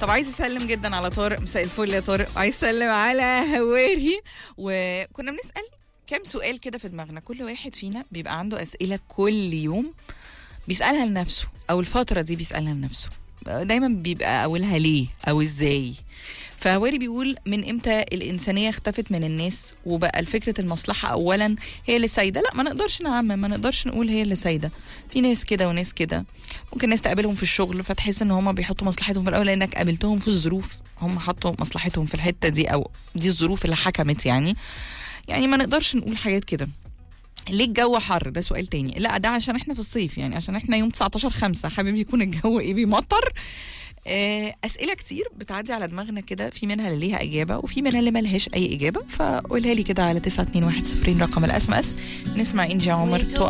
طب عايز اسلم جدا على طارق مساء الفل يا طارق عايز اسلم على هواري وكنا بنسال كام سؤال كده في دماغنا كل واحد فينا بيبقى عنده اسئله كل يوم بيسالها لنفسه او الفتره دي بيسالها لنفسه دايما بيبقى اولها ليه او ازاي فهواري بيقول من امتى الانسانيه اختفت من الناس وبقى الفكره المصلحه اولا هي اللي سايده لا ما نقدرش نعمم ما نقدرش نقول هي اللي سايده في ناس كده وناس كده ممكن ناس تقابلهم في الشغل فتحس ان هم بيحطوا مصلحتهم في الاول لانك قابلتهم في الظروف هم حطوا مصلحتهم في الحته دي او دي الظروف اللي حكمت يعني يعني ما نقدرش نقول حاجات كده ليه الجو حر ده سؤال تاني لا ده عشان احنا في الصيف يعني عشان احنا يوم 19 5 حابب يكون الجو ايه بيمطر آه، اسئله كتير بتعدي على دماغنا كده في منها اللي ليها اجابه وفي منها اللي ملهاش اي اجابه فقولها لي كده على 9210 رقم الاس ام اس نسمع انجي عمر تقع